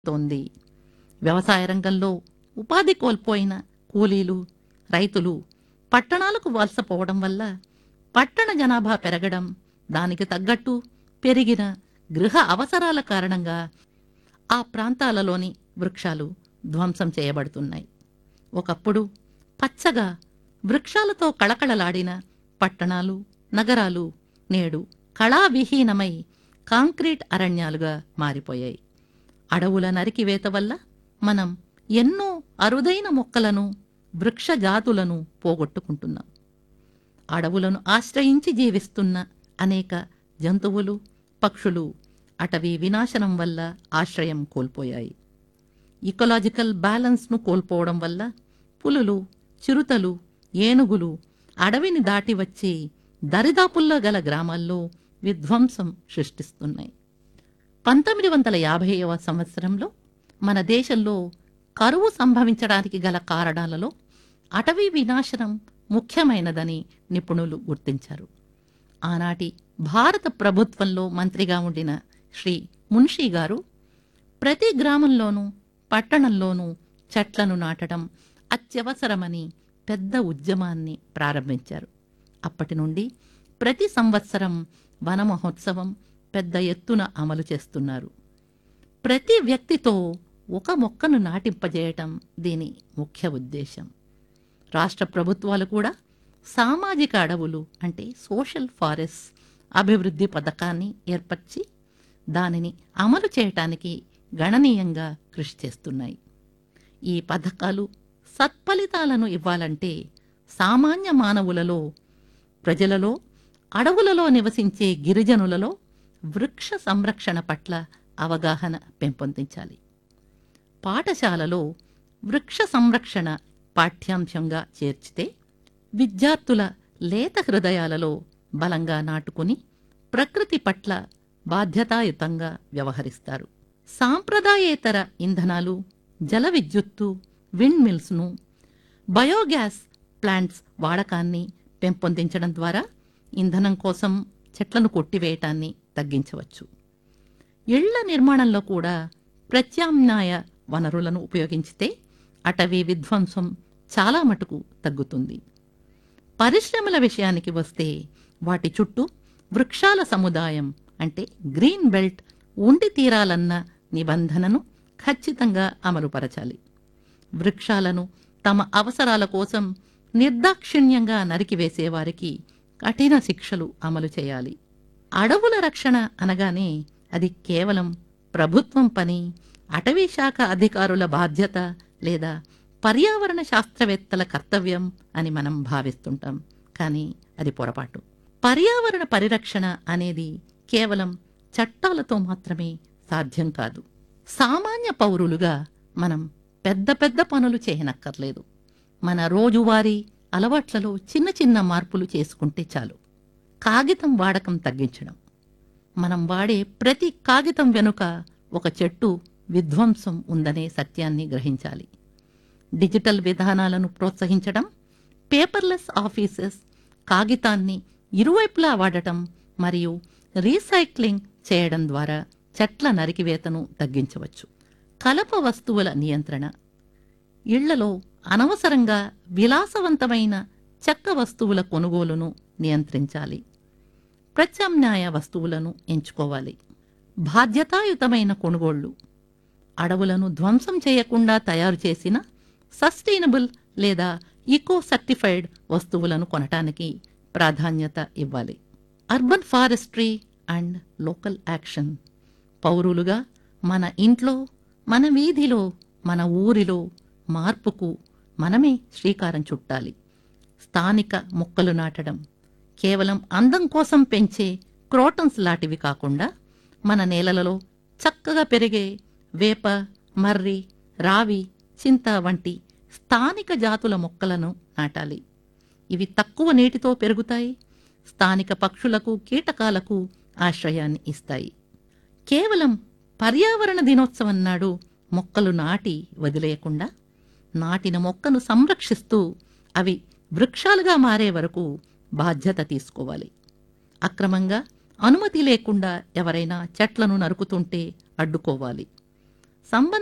తోంది వ్యవసాయ రంగంలో ఉపాధి కోల్పోయిన కూలీలు రైతులు పట్టణాలకు వలసపోవడం వల్ల పట్టణ జనాభా పెరగడం దానికి తగ్గట్టు పెరిగిన గృహ అవసరాల కారణంగా ఆ ప్రాంతాలలోని వృక్షాలు ధ్వంసం చేయబడుతున్నాయి ఒకప్పుడు పచ్చగా వృక్షాలతో కళకళలాడిన పట్టణాలు నగరాలు నేడు కళావిహీనమై కాంక్రీట్ అరణ్యాలుగా మారిపోయాయి అడవుల నరికివేత వల్ల మనం ఎన్నో అరుదైన మొక్కలను వృక్ష జాతులను పోగొట్టుకుంటున్నాం అడవులను ఆశ్రయించి జీవిస్తున్న అనేక జంతువులు పక్షులు అటవీ వినాశనం వల్ల ఆశ్రయం కోల్పోయాయి ఇకలాజికల్ బ్యాలెన్స్ను కోల్పోవడం వల్ల పులులు చిరుతలు ఏనుగులు అడవిని దాటి వచ్చి దరిదాపుల్లో గల గ్రామాల్లో విధ్వంసం సృష్టిస్తున్నాయి పంతొమ్మిది వందల యాభైవ సంవత్సరంలో మన దేశంలో కరువు సంభవించడానికి గల కారణాలలో అటవీ వినాశనం ముఖ్యమైనదని నిపుణులు గుర్తించారు ఆనాటి భారత ప్రభుత్వంలో మంత్రిగా ఉండిన శ్రీ మున్షీ గారు ప్రతి గ్రామంలోనూ పట్టణంలోనూ చెట్లను నాటడం అత్యవసరమని పెద్ద ఉద్యమాన్ని ప్రారంభించారు అప్పటి నుండి ప్రతి సంవత్సరం వన మహోత్సవం పెద్ద ఎత్తున అమలు చేస్తున్నారు ప్రతి వ్యక్తితో ఒక మొక్కను నాటింపజేయటం దీని ముఖ్య ఉద్దేశం రాష్ట్ర ప్రభుత్వాలు కూడా సామాజిక అడవులు అంటే సోషల్ ఫారెస్ట్ అభివృద్ధి పథకాన్ని ఏర్పరిచి దానిని అమలు చేయటానికి గణనీయంగా కృషి చేస్తున్నాయి ఈ పథకాలు సత్ఫలితాలను ఇవ్వాలంటే సామాన్య మానవులలో ప్రజలలో అడవులలో నివసించే గిరిజనులలో వృక్ష సంరక్షణ పట్ల అవగాహన పెంపొందించాలి పాఠశాలలో వృక్ష సంరక్షణ పాఠ్యాంశంగా చేర్చితే విద్యార్థుల లేత హృదయాలలో బలంగా నాటుకుని ప్రకృతి పట్ల బాధ్యతాయుతంగా వ్యవహరిస్తారు సాంప్రదాయేతర ఇంధనాలు జల విద్యుత్తు విండ్ మిల్స్ను బయోగ్యాస్ ప్లాంట్స్ వాడకాన్ని పెంపొందించడం ద్వారా ఇంధనం కోసం చెట్లను కొట్టివేయటాన్ని తగ్గించవచ్చు ఇళ్ల నిర్మాణంలో కూడా ప్రత్యామ్నాయ వనరులను ఉపయోగించితే అటవీ విధ్వంసం చాలా మటుకు తగ్గుతుంది పరిశ్రమల విషయానికి వస్తే వాటి చుట్టూ వృక్షాల సముదాయం అంటే గ్రీన్ బెల్ట్ ఉండి తీరాలన్న నిబంధనను ఖచ్చితంగా అమలుపరచాలి వృక్షాలను తమ అవసరాల కోసం నిర్దాక్షిణ్యంగా నరికివేసేవారికి కఠిన శిక్షలు అమలు చేయాలి అడవుల రక్షణ అనగానే అది కేవలం ప్రభుత్వం పని అటవీ శాఖ అధికారుల బాధ్యత లేదా పర్యావరణ శాస్త్రవేత్తల కర్తవ్యం అని మనం భావిస్తుంటాం కానీ అది పొరపాటు పర్యావరణ పరిరక్షణ అనేది కేవలం చట్టాలతో మాత్రమే సాధ్యం కాదు సామాన్య పౌరులుగా మనం పెద్ద పెద్ద పనులు చేయనక్కర్లేదు మన రోజువారీ అలవాట్లలో చిన్న చిన్న మార్పులు చేసుకుంటే చాలు కాగితం వాడకం తగ్గించడం మనం వాడే ప్రతి కాగితం వెనుక ఒక చెట్టు విధ్వంసం ఉందనే సత్యాన్ని గ్రహించాలి డిజిటల్ విధానాలను ప్రోత్సహించడం పేపర్లెస్ ఆఫీసెస్ కాగితాన్ని ఇరువైపులా వాడటం మరియు రీసైక్లింగ్ చేయడం ద్వారా చెట్ల నరికివేతను తగ్గించవచ్చు కలప వస్తువుల నియంత్రణ ఇళ్లలో అనవసరంగా విలాసవంతమైన చెక్క వస్తువుల కొనుగోలును నియంత్రించాలి ప్రత్యామ్నాయ వస్తువులను ఎంచుకోవాలి బాధ్యతాయుతమైన కొనుగోళ్లు అడవులను ధ్వంసం చేయకుండా తయారు చేసిన సస్టైనబుల్ లేదా ఈకో సర్టిఫైడ్ వస్తువులను కొనటానికి ప్రాధాన్యత ఇవ్వాలి urban forestry and local action పౌరులుగా మన ఇంట్లో మన వీధిలో మన ఊరిలో మార్పుకు మనమే శ్రీకారం చుట్టాలి స్థానిక మొక్కలు నాటడం కేవలం అందం కోసం పెంచే క్రోటన్స్ లాంటివి కాకుండా మన నేలలలో చక్కగా పెరిగే వేప మర్రి రావి చింత వంటి స్థానిక జాతుల మొక్కలను నాటాలి ఇవి తక్కువ నీటితో పెరుగుతాయి స్థానిక పక్షులకు కీటకాలకు ఆశ్రయాన్ని ఇస్తాయి కేవలం పర్యావరణ దినోత్సవం నాడు మొక్కలు నాటి వదిలేయకుండా నాటిన మొక్కను సంరక్షిస్తూ అవి వృక్షాలుగా మారే వరకు బాధ్యత తీసుకోవాలి అక్రమంగా అనుమతి లేకుండా ఎవరైనా చెట్లను నరుకుతుంటే అడ్డుకోవాలి సంబంధ